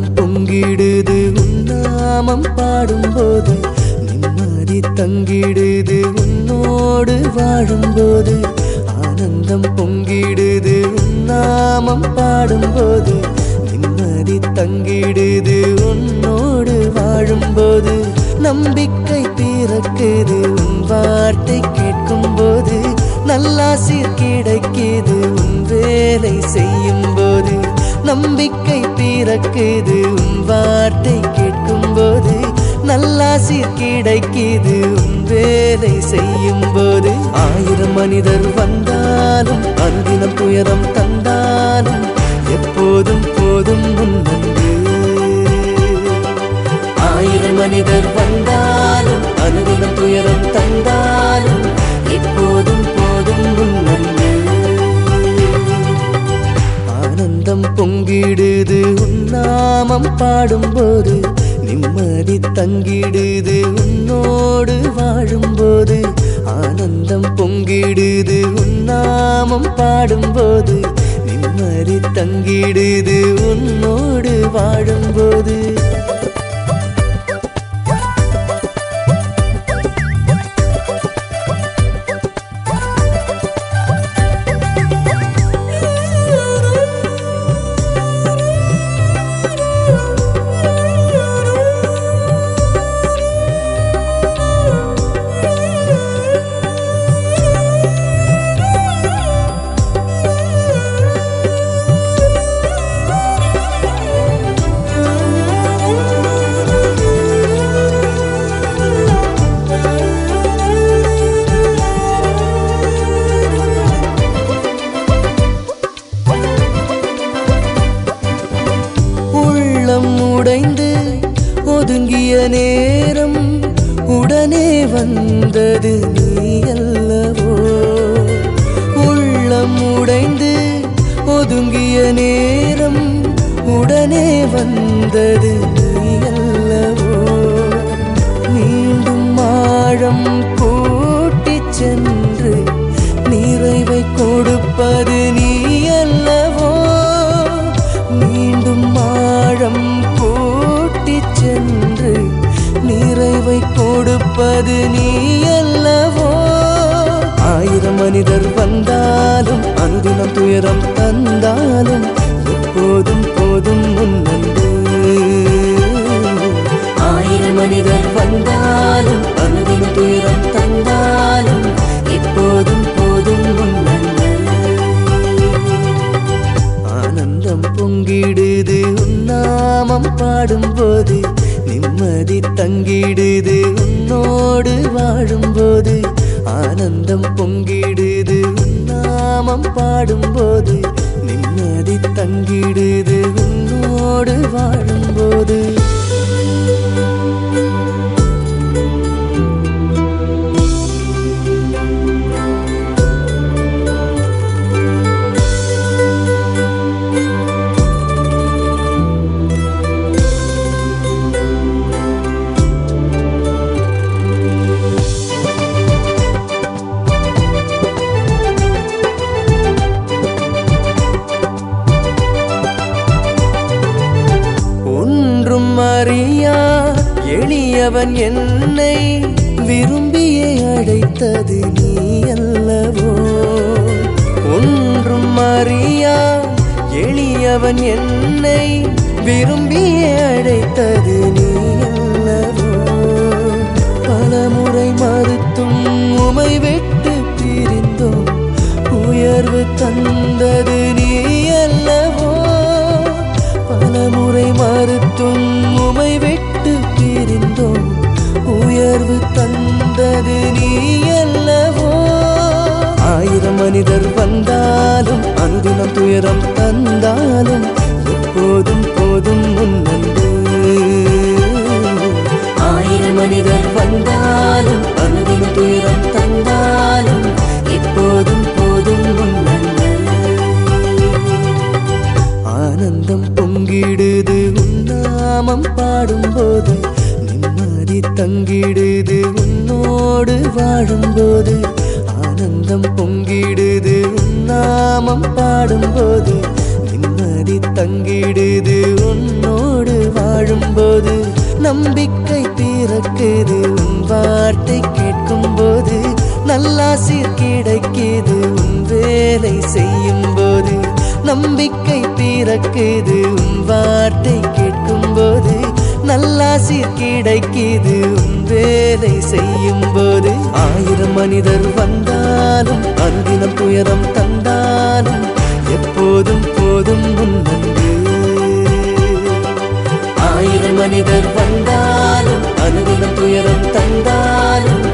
ஆனந்தம் பொங்கிடுது உன்னாமம் பாடும்போது நிம்மதி தங்கிடுது உன்னோடு வாழும்போது ஆனந்தம் பொங்கிடுது உன்னாமம் பாடும்போது நிம்மதி தங்கிடுது உன்னோடு வாழும்போது நம்பிக்கை பிறக்குது உன் வார்த்தை கேட்கும்போது நல்லாசிர் கிடைக்குது உன் வேலை செய்யும் போது நம்பிக்கை பிறக்குது உன் வார்த்தை கேட்கும்போது நல்லாசிர் கிடைக்குது உன் வேலை செய்யும் போது ஆயிரம் மனிதர் வந்தாலும் அன்பினம் துயரம் தந்தாலும் எப்போதும் போதும் முன்னன்று ஆயிரம் மனிதர் வந்தாலும் அனுதினம் துயரம் தந்தாலும் எப்போதும் போதும் முன்னன்று ஆனந்தம் பொங்கிடுது உன்னாமம் பாடும்போது நிம்மதி தங்கிடுது உன்னோடு வாழும்போது ஆனந்தம் பொங்கிடுது உன்னாமம் பாடும்போது நிம்மதி தங்கிடுது உன்னோடு வாழும்போது உள்ளம் உடைந்து ஒதுங்கிய நேரம் உடனே வந்தது நீ அல்லவோ உள்ளம் உடைந்து ஒதுங்கிய நேரம் உடனே வந்தது நீ அல்லவோ மீண்டும் ஆழம் கூட்டிச் சென்று நிறைவை கொடுப்பது நீ அல்லவோ மீண்டும் ஆழம் கூட்டிச் சென்று நிறைவை கொடுப்பது நீ அல்லவோ ஆயிரம் மனிதர் வந்தாலும் அனுதினம் துயரம் தந்தாலும் எப்போதும் போதும் முன்னன்று ஆயிரம் மனிதர் வந்தாலும் அனுதினம் துயரம் தந்தாலும் எப்போதும் போதும் முன்னன்று ஆனந்தம் பொங்கிடுது உன்னாமம் பாடும்போது நிம்மதி தங்கிடுது உன்னோடு வாழும்போது ஆனந்தம் பொங்கிடுது உன்னாமம் பாடும்போது நிம்மதி தங்கிடுது உன்னோடு வாழும்போது ஒன்றும் அறியா எளியவன் என்னை விரும்பியே அழைத்தது நீ அல்லவோ ஒன்றும் அறியா எளியவன் என்னை விரும்பியே அழைத்தது நீ அல்லவோ பலமுறை மறுத்தும் உமை விட்டு பிரிந்தோம் உயர்வு தந்தது நீ அல்லவோ பலமுறை மறுத்தும் உமை விட்டு பிரிந்தோம் உயர்வு தந்தது நீ அல்லவோ ஆயிரம் மனிதர் வந்தாலும் அனுதினம் துயரம் தந்தாலும் எப்போதும் போதும் முன்னன்று ஆயிரம் மனிதர் வந்தாலும் அனுதினம் துயரம் தந்தாலும் எப்போதும் போதும் முன்னன்று ஆனந்தம் பொங்கிடுது உன்னாமம் பாடும்போது நிம்மதி தங்கிடுது உன்னோடு வாழும்போது ஆனந்தம் பொங்கிடுது உன்னாமம் பாடும்போது நிம்மதி தங்கிடுது உன்னோடு வரும்போது நம்பிக்கை பிறக்குது உன் வார்த்தை கேட்கும் போது நல்லாசிர் கிடைக்குது உன் வேலை செய்யும் போது நம்பிக்கை பிறக்குது உன் வார்த்தை கேட்கும் போது நல்லாசிர் கிடைக்குது உன் வேலை செய்யும் போது ஆயிரம் மனிதர் வந்தாலும் அனுதினம் துயரம் தந்தாலும் எப்போதும் போதும் உன் அன்பு ஆயிரம் மனிதர் வந்தாலும் அனுதினம் துயரம் தந்தாலும்